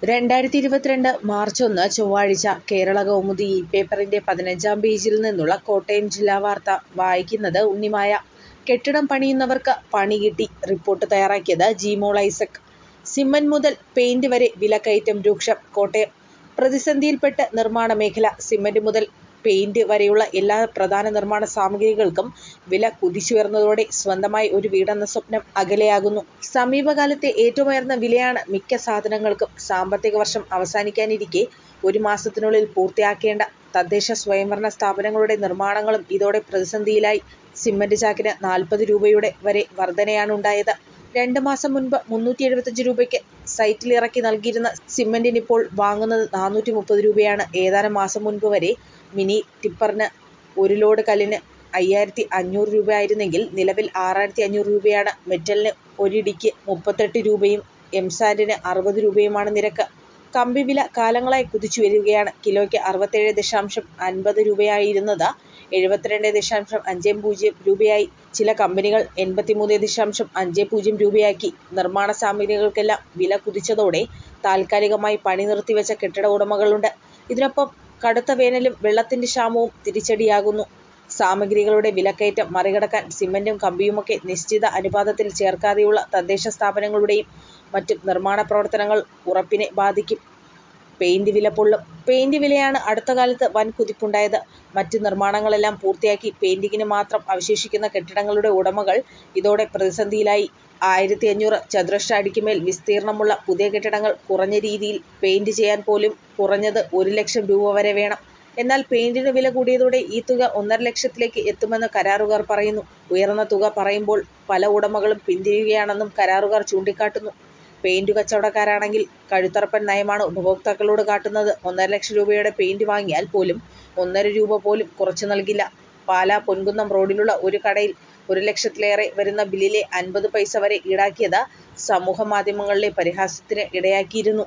രണ്ടായിരത്തി ഇരുപത്തിരണ്ട് മാർച്ച് ഒന്ന് ചൊവ്വാഴ്ച കേരള കൗമുദി ഈ പേപ്പറിന്റെ പതിനഞ്ചാം പേജിൽ നിന്നുള്ള കോട്ടയം ജില്ലാ വാർത്ത വായിക്കുന്നത് ഉണ്ണിമായ. കെട്ടിടം പണിയുന്നവർക്ക് പണി കിട്ടി റിപ്പോർട്ട് തയ്യാറാക്കിയത് ജിമോൾ ഐസക്. സിമന്റ് മുതൽ പെയിന്റ് വരെ വിലക്കയറ്റം രൂക്ഷം കോട്ടയം പ്രതിസന്ധിയിൽപ്പെട്ട് നിർമ്മാണ മേഖല. സിമന്റ് മുതൽ പെയിന്റ് വരെയുള്ള എല്ലാ പ്രധാന നിർമ്മാണ സാമഗ്രികൾക്കും വില കുതിച്ചുയർന്നതോടെ സ്വന്തമായി ഒരു വീടെന്ന സ്വപ്നം അകലെയാകുന്നു. സമീപകാലത്തെ ഏറ്റവും ഉയർന്ന വിലയാണ് മിക്ക സാധനങ്ങൾക്കും. സാമ്പത്തിക വർഷം അവസാനിക്കാനിരിക്കെ ഒരു മാസത്തിനുള്ളിൽ പൂർത്തിയാക്കേണ്ട തദ്ദേശ സ്വയംഭരണ സ്ഥാപനങ്ങളുടെ നിർമ്മാണങ്ങളും ഇതോടെ പ്രതിസന്ധിയിലായി. സിമന്റ് ചാക്കിന് നാൽപ്പത് രൂപയുടെ വരെ വർധനയാണുണ്ടായത്. രണ്ട് മാസം മുൻപ് മുന്നൂറ്റി എഴുപത്തഞ്ച് രൂപയ്ക്ക് സൈറ്റിൽ ഇറക്കി നൽകിയിരുന്ന സിമന്റിനിപ്പോൾ വാങ്ങുന്നത് നാനൂറ്റി മുപ്പത് രൂപയാണ്. ഏതാനും മാസം മുൻപ് വരെ മിനി ടിപ്പറിന് ഒരു ലോഡ് കല്ലിന് അയ്യായിരത്തി അഞ്ഞൂറ് രൂപയായിരുന്നെങ്കിൽ നിലവിൽ ആറായിരത്തി അഞ്ഞൂറ് രൂപയാണ്. മെറ്റലിന് ഒരിടിക്ക് മുപ്പത്തെട്ട് രൂപയും എംസാൻഡിന് അറുപത് രൂപയുമാണ് നിരക്ക്. കമ്പിവില കാലങ്ങളായി കുതിച്ചുയരുകയാണ്. കിലോയ്ക്ക് അറുപത്തേഴ് ദശാംശം അൻപത് രൂപയായിരുന്നത് എഴുപത്തിരണ്ട് ദശാംശം അഞ്ചേ പൂജ്യം രൂപയായി. ചില കമ്പനികൾ എൺപത്തിമൂന്ന് ദശാംശം അഞ്ചേ പൂജ്യം രൂപയാക്കി. നിർമ്മാണ സാമഗ്രികൾക്കെല്ലാം വില കുതിച്ചതോടെ താൽക്കാലികമായി പണി നിർത്തിവെച്ച കെട്ടിട ഉടമകളുണ്ട്. ഇതിനൊപ്പം കടുത്ത വേനലും വെള്ളത്തിന്റെ ക്ഷാമവും തിരിച്ചടിയാകുന്നു. സാമഗ്രികളുടെ വിലക്കയറ്റം മറികടക്കാൻ സിമന്റും കമ്പിയുമൊക്കെ നിശ്ചിത അനുപാതത്തിൽ ചേർക്കാതെയുള്ള തദ്ദേശ സ്ഥാപനങ്ങളുടെയും മറ്റും നിർമ്മാണ പ്രവർത്തനങ്ങൾ ഉറപ്പിനെ ബാധിക്കും. പെയിന്റ് വില പൊള്ളും പെയിന്റ് വിലയാണ് അടുത്തകാലത്ത് വൻ കുതിപ്പുണ്ടായത്. മറ്റ് നിർമ്മാണങ്ങളെല്ലാം പൂർത്തിയാക്കി പെയിന്റിങ്ങിന് മാത്രം അവശേഷിക്കുന്ന കെട്ടിടങ്ങളുടെ ഉടമകൾ ഇതോടെ പ്രതിസന്ധിയിലായി. ആയിരത്തി അഞ്ഞൂറ് ചതുരശ്ര അടിക്ക് മേൽ വിസ്തീർണമുള്ള പുതിയ കെട്ടിടങ്ങൾ കുറഞ്ഞ രീതിയിൽ പെയിന്റ് ചെയ്യാൻ പോലും കുറഞ്ഞത് ഒരു ലക്ഷം രൂപ വരെ വേണം. എന്നാൽ പെയിന്റിന് വില കൂടിയതോടെ ഈ തുക ഒന്നര ലക്ഷത്തിലേക്ക് എത്തുമെന്ന് കരാറുകാർ പറയുന്നു. ഉയർന്ന തുക പറയുമ്പോൾ പല ഉടമകളും പിന്തിരിയുകയാണെന്നും കരാറുകാർ ചൂണ്ടിക്കാട്ടുന്നു. പെയിന്റു കച്ചവടക്കാരാണെങ്കിൽ കഴുത്തറപ്പൻ നയമാണ് ഉപഭോക്താക്കളോട് കാട്ടുന്നത്. ഒന്നര ലക്ഷം രൂപയുടെ പെയിന്റ് വാങ്ങിയാൽ പോലും ഒന്നര രൂപ പോലും കുറച്ചു നൽകില്ല. പാലാ പൊൻകുന്നം റോഡിലുള്ള ഒരു കടയിൽ ഒരു ലക്ഷത്തിലേറെ വരുന്ന ബില്ലിലെ അൻപത് പൈസ വരെ ഈടാക്കിയത് സമൂഹമാധ്യമങ്ങളിലെ പരിഹാസത്തിന് ഇടയാക്കിയിരുന്നു.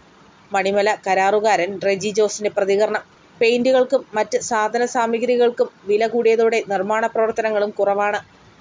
മണിമല കരാറുകാരൻ റെജി ജോസിന്റെ പ്രതികരണം. പെയിന്റുകൾക്കും മറ്റ് സാധന സാമഗ്രികൾക്കും വില കൂടിയതോടെ നിർമ്മാണ പ്രവർത്തനങ്ങളും കുറവാണ്.